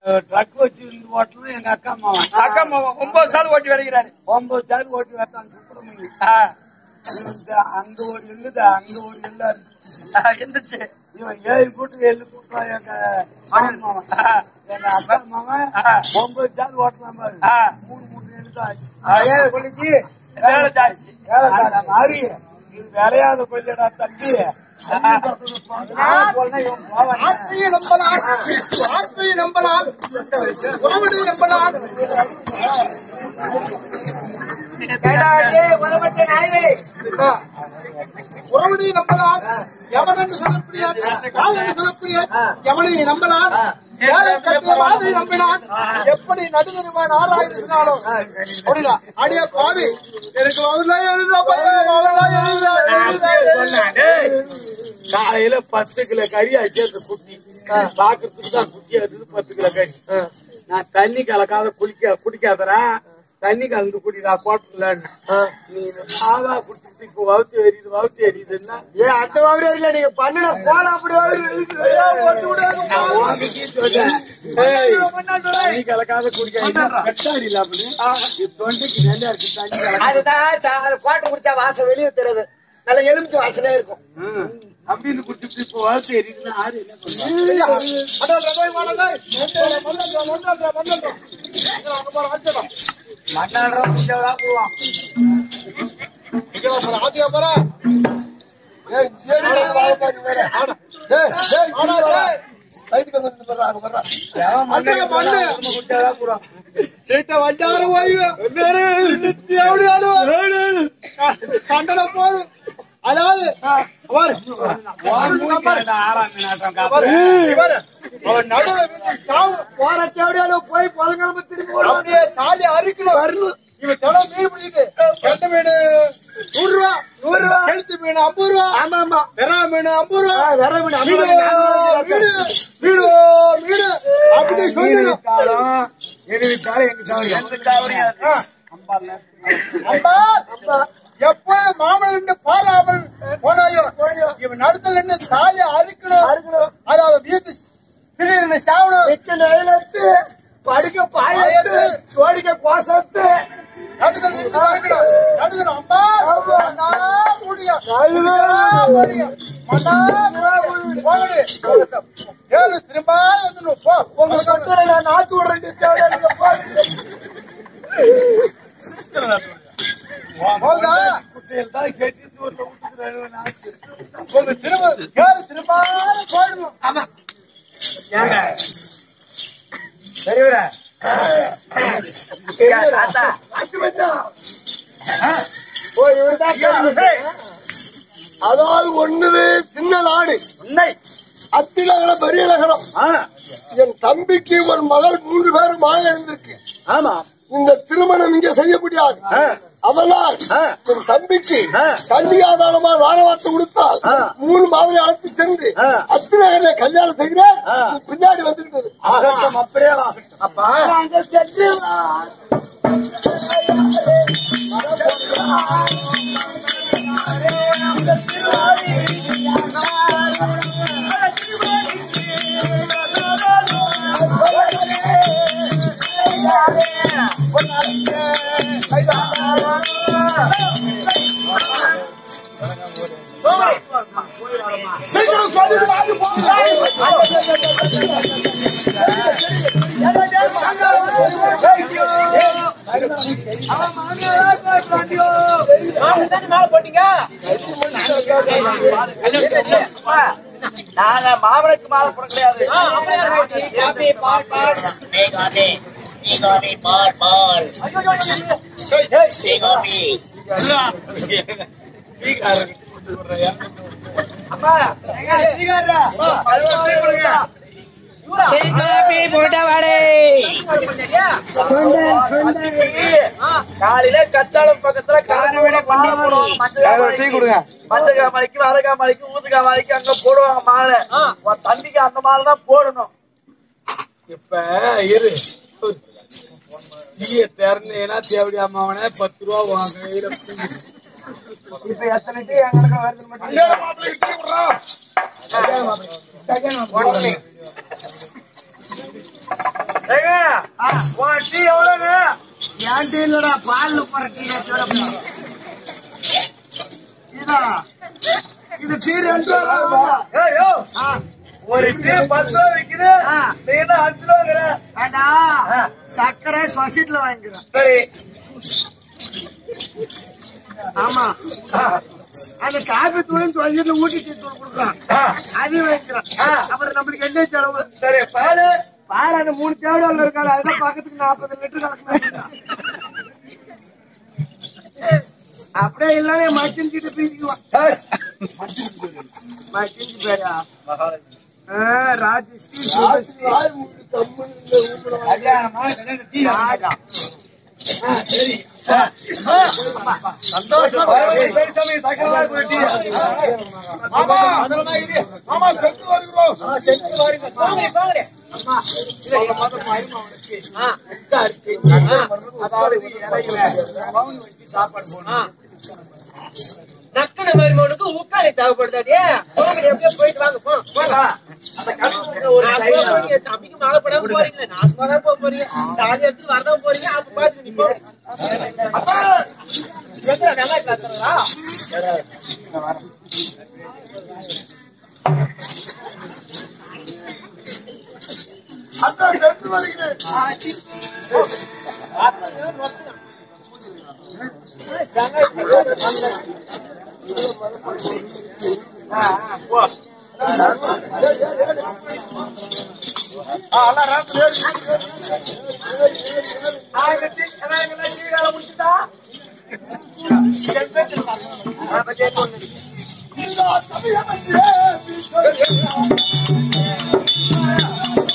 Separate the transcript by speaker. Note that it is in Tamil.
Speaker 1: ட்ரக் வச்சு இருந்து ஓட்டணும் எங்க அக்கா அம்மாவன்
Speaker 2: அக்கா மாமா ஒன்பது சால் ஓட்டி வருகிறாரு
Speaker 1: ஒன்பது சார் ஓட்டி வைத்தான் சுப்பிரமணியம்
Speaker 2: ஆ,
Speaker 1: இந்த அங்க ஒரு இல்லுது அங்க ஒரு இல்ல
Speaker 2: ஆ, எந்திரிச்சு
Speaker 1: இவன் ஏழு கூட்டு ஏழு கூட்டம் எங்க மாமன்
Speaker 2: ஆ,
Speaker 1: எங்க அக்கா மாமன்
Speaker 2: ஆ.
Speaker 1: ஒன்பது சார் ஓட்டலாம் பாரு
Speaker 2: ஆ.
Speaker 1: மூணு மூணு எழுதான்
Speaker 2: ஆ.
Speaker 1: ஏழு கொள்ளைக்கு
Speaker 2: வேலை ஜாஸ்தி
Speaker 1: வேலைக்கார மாதிரி இது விளையாத கொள்ளையடா தம்பி போனா இவன் போவான்
Speaker 3: ஆர்த்தியை நம்பலாம் ஆர்த்தியை நம்பலாம் கோமடியை நம்பலாம் உறவனை நம்பலாம் எவன் என்று சொல்லக்கூடிய யார் என்று சொல்லக்கூடிய எவனை நம்பலாம் சேலை கட்டிய வாதை நம்பினான் எப்படி நடுநிறுவன் ஆராய்ந்தாலும் அப்படியா அடிய பாவி எனக்கு அவர்லாம் எழுதுறா பையன் அவர்லாம் எழுதுறா எழுதுறா
Speaker 1: காலையில பத்து கிலோ கறி ஆச்சு அந்த குட்டி பாக்குறதுக்கு தான் குட்டியா இருக்குது பத்து கிலோ கறி நான் தண்ணி கலக்காத குளிக்க குடிக்காதரா தண்ணி கலந்து குடிடா கோட்டலன்னு நீ ஆவா குடிச்சிட்டு இப்போ வவுத்து எரியுது வவுத்து எரியுதுன்னா
Speaker 3: ஏ அந்த மாதிரி இல்ல நீங்க பண்ணுன போல அப்படி ஒத்து
Speaker 1: நான் உன்கிட்டயே சொல்றேன். ஏய், தண்ணி கலக்காத குடிக்காத கட்டாரி இல்ல அப்படி இது தொண்டைக்கு நல்லா இருக்கு தண்ணி கலக்காத
Speaker 3: அதுதான் சா- கோட்டை குடிச்சா வாசம் வெளியே தெரியுது நல்ல எலுமிச்சை வாசனே இருக்கும்
Speaker 1: ம். அப்படின்னு குடிச்சிட்டு இப்போ வவுத்து எரியுதுன்னா ஆறு என்ன பண்ணுவா மண்ணாடுறா முடிஞ்சவரா போவான் குடிச்சாதான் போறான்
Speaker 3: கண்டனம் போதும் அதாவது அவர்
Speaker 1: ஆறாம் நாட்டம் காப்பாடு
Speaker 3: இவர் அவன் நடுவுல விழுந்து சாவு. போய் பழங்கிழமை திரும்பி அப்படியே தாலி அறுக்கணும் வரணும் இவன் தலை மீன் பிடிச்சிட்டு கெண்ட மீன் நூறு ரூபா நூறு ரூபா கெழுத்து மீன் ஐம்பது ரூபா ஆமா ஆமா வெறா மீன் ஐம்பது ரூபா வெறா மீன் மீடு மீடு மீடு மீடு அப்படி சொல்லணும்
Speaker 1: காலம் எழுவிட்டாலும் எங்க சௌரியம்
Speaker 3: அம்பா எப்போது மாமன் பாராமல் போனாயோ இவன் நடுத்தல் நின்று தாலி அறுக்கணும் அதாவது வீட்டு திடீர்னு சாவணும்
Speaker 2: படுக்க
Speaker 3: பாயத்து,
Speaker 2: சோடிக்க கோசத்து
Speaker 3: நடுதல் நின்று அறுக்கணும் நடுதல் அம்பா மன்னா முடியா முடியா மன்னா போகடு ஏழு திரும்ப வந்துடும் போ உங்களுக்கு
Speaker 2: நாட்டு விடுறேன்
Speaker 3: போகுதா
Speaker 1: குட்டையில் தான் கட்டி தூர்ல விட்டுக்கிறாரு நாச்சு
Speaker 3: ஒரு திரும்ப ஏழு திரும்ப போயிடணும்
Speaker 1: ஆமா ஏங்க பெரியவரா
Speaker 3: அதாவது ஒண்ணுது சின்ன நாடு
Speaker 1: உண்மை
Speaker 3: அத்தி நகரம் பெரிய நகரம் என் தம்பிக்கு ஒரு மகள் மூன்று பேரும் மாய இருந்திருக்கு
Speaker 1: ஆமா
Speaker 3: இந்த திருமணம் இங்க செய்ய முடியாது அதனால் என் தம்பிக்கு கல்யாதானமா தானவார்த்தை கொடுத்தால் மூணு மாதிரி அழைத்து சென்று அத்தி நகரில் கல்யாணம் செய்கிறேன் நீ பின்னாடி வந்துவிட்டது
Speaker 1: அப்படியே
Speaker 3: அப்பா சீக்கிரம் சொல்லி வாங்கி
Speaker 2: நாங்க மாமனுக்கு மாலை போட கிடையாது
Speaker 4: Megami, Megami, ball, ball. Megami.
Speaker 2: காலையில கச்சாலம் பக்கத்துல காரவிட டீ கொடுங்க மஞ்சள் காமாளிக்கு வர காமாளிக்கு ஊத்து காமாளிக்கு அங்க போடுவாங்க மாலை உன் தம்பிக்கு அந்த மாலை தான் போடணும்
Speaker 1: இப்ப இரு நீய திறந்தேனா தேவடி அம்மாவனே பத்து ரூபா உன் கையில பிடிங்கிடு.
Speaker 2: இப்ப எத்தனை டீ எங்களுக்கு வருது மட்டும்
Speaker 3: மாப்பிள்ளை
Speaker 2: உன் டீ எவ்வளவு
Speaker 3: என் டீ இல்லடா பால்ல போற டீ இதா இது டீ ரெண்டு ரூபா தான்.
Speaker 2: ஏயோ
Speaker 3: ஆ,
Speaker 2: ஒரு டீ பத்து ரூபா விக்குது
Speaker 3: ஆ.
Speaker 2: நீ என்ன அஞ்சு ரூபா வாங்குற?
Speaker 3: ஏண்டா
Speaker 2: ஆ.
Speaker 3: சர்க்கரை சொசைட்டில வாங்கிக்கிறேன்
Speaker 2: சரி
Speaker 3: ஆமா
Speaker 2: ஆ.
Speaker 3: அந்த காபி தூளும் சொசைட்டில ஊட்டி டீ தூள் கொடுக்குறான்
Speaker 2: ஆ.
Speaker 3: அதையும் வாங்கிக்கிறேன்
Speaker 2: ஆ.
Speaker 3: அப்புறம் நம்மளுக்கு என்ன செலவு
Speaker 2: சரி பாலு
Speaker 3: பாரு அந்த மூணு தேவடால இருக்காரு அதுதான் பக்கத்துக்கு நாற்பது லிட்டர் கலக்கணும் அப்படியே இல்லாம மச்சின் கிட்ட பீச்சுக்குவான்
Speaker 2: ஏய்.
Speaker 3: மச்சின் பேரா ராஜஸ்ரீ சுபஸ்ரீ
Speaker 1: கல்யாணமா இல்லைன்னா டீ
Speaker 3: ராஜா
Speaker 2: சந்தோஷமா சரி சாமி சக்கரவா ஒரு டீ
Speaker 3: மாமா
Speaker 2: மாமா செத்து வருகிறோம்
Speaker 1: அரிசி அதாவது இலையில பவுன் வச்சு சாப்பாடு போடணும்
Speaker 5: நக்கன மருமகனுக்கு முக்காலி தேவைப்படுதாடி போங்க எப்படியோ போயிட்டு வாங்க போ போங்க நாசமா போறீங்க தம்பிக்கு மேல படாம போறீங்களே நாசமா தான் போக போறீங்க தாலி எடுத்து வரதான் போறீங்க அப்ப பாத்து நீ போங்க எங்க நல்லா காத்துறா
Speaker 3: ஆ